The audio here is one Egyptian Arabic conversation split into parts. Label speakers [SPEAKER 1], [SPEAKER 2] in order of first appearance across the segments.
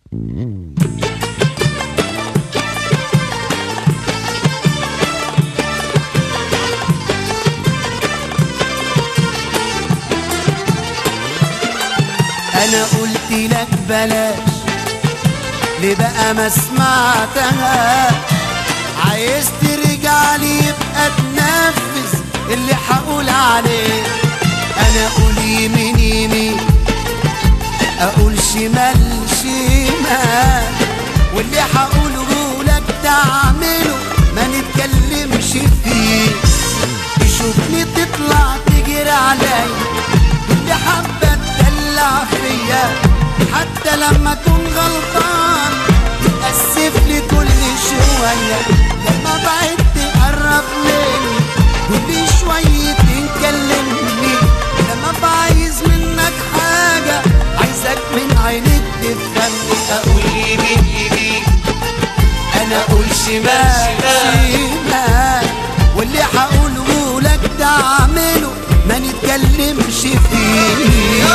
[SPEAKER 1] انا قلت لك بلاش ليه بقى ما سمعتها عايز ترجع لي يبقى تنفذ اللي هقول عليه انا اقول يمين يمين اقول شمال شمال واللي هقوله لك تعمله ما نتكلمش فيه تشوفني تطلع تجري عليا اللي حابه تدلع فيا حتى لما اكون غلطان تتأسف لي كل شوية لما بعد تقرب مني كل شوية تكلمني لما بعايز منك حاجة عايزك من عينيك تفهمني أقول يمين يمين أنا أقول شمال شمال واللي هقوله لك تعمله ما نتكلمش فيه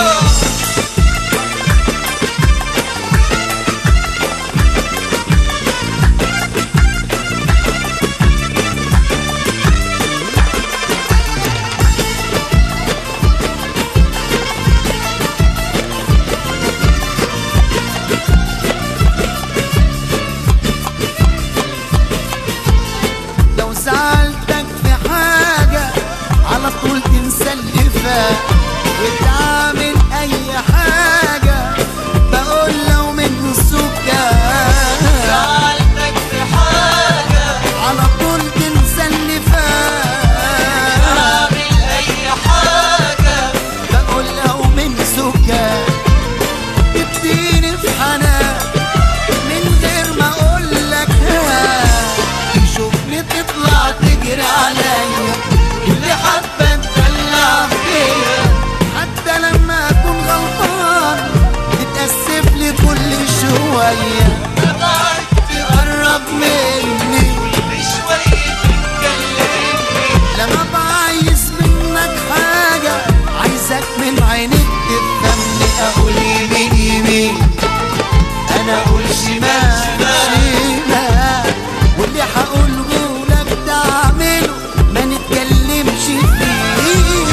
[SPEAKER 1] لو سألتك في حاجة على طول تنسى اللي فات وتعمل أي حاجة بقول لو من سكات
[SPEAKER 2] سألتك في حاجة
[SPEAKER 1] على طول تنسى اللي فات
[SPEAKER 2] أعمل أي حاجة
[SPEAKER 1] بقول لو من سكات تديني في حنان من غير ما اقول لك تشوفني تطلع تجري عليا اللي حابه تدلع فيا حتى لما اكون غلطان تتاسف لي كل شويه
[SPEAKER 2] بعد
[SPEAKER 1] تقرب مني
[SPEAKER 2] كل شوية تتكلمني
[SPEAKER 1] لما بعايز منك حاجة عايزك من عينيك تفهمني أقول يمين يمين أنا أقول شمال شمال واللي هقوله لك تعمله ما نتكلمش فيه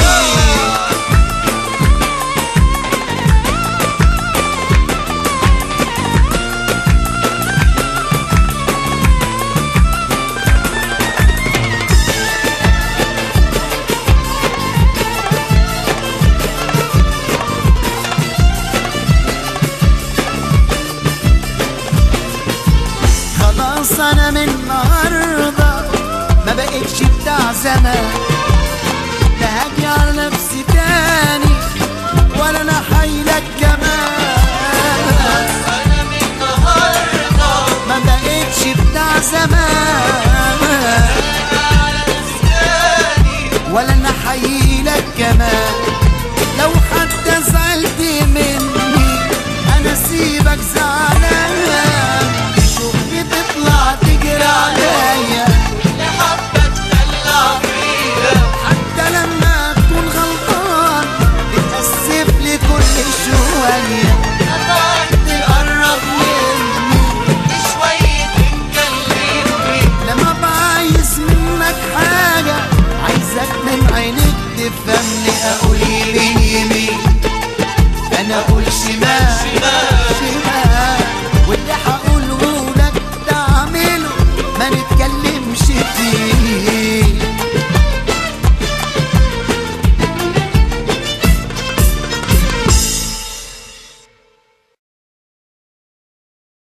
[SPEAKER 1] خلاص انا من النهارده ما بقتش بتاع زمان لا هاجي على نفسي تاني ولا انا حايلك